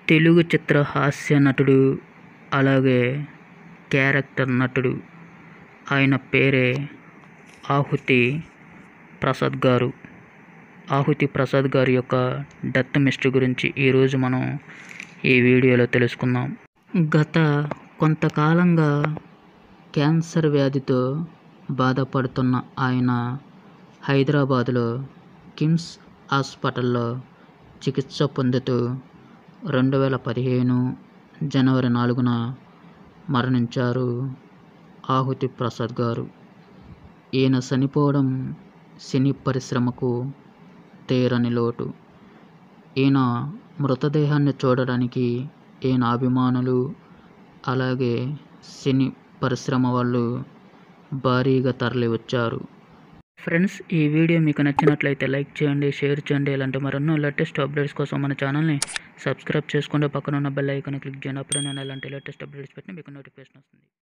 తెలుగు చిత్ర హాస్య నటుడు అలాగే క్యారెక్టర్ నటుడు ఆయన పేరే ఆహుతి ప్రసాద్ గారు ఆహుతి ప్రసాద్ గారి యొక్క డెత్ మిస్టరీ గురించి ఈరోజు మనం ఈ వీడియోలో తెలుసుకుందాం గత కొంతకాలంగా క్యాన్సర్ వ్యాధితో బాధపడుతున్న ఆయన హైదరాబాదులో కిమ్స్ హాస్పిటల్లో చికిత్స పొందుతూ రెండు వేల పదిహేను జనవరి నాలుగున మరణించారు ఆహుతి ప్రసాద్ గారు ఈయన చనిపోవడం సినీ పరిశ్రమకు తీరని లోటు ఈయన మృతదేహాన్ని చూడడానికి ఈయన అభిమానులు అలాగే సినీ పరిశ్రమ వాళ్ళు భారీగా తరలి వచ్చారు ఫ్రెండ్స్ ఈ వీడియో మీకు నచ్చినట్లయితే లైక్ చేయండి షేర్ చేయండి ఇలాంటి మరెన్నో లేటెస్ట్ అప్డేట్స్ కోసం మన ఛానల్ని సబ్స్క్రైబ్ చేసుకుంటే పక్కన ఉన్న బెల్ ఐకాన్ క్లిక్ చేయండి అప్పుడే నేను ఇలాంటి లేటెస్ట్ అప్డేట్స్ పెట్టిన మీకు నోటిఫికేషన్ వస్తుంది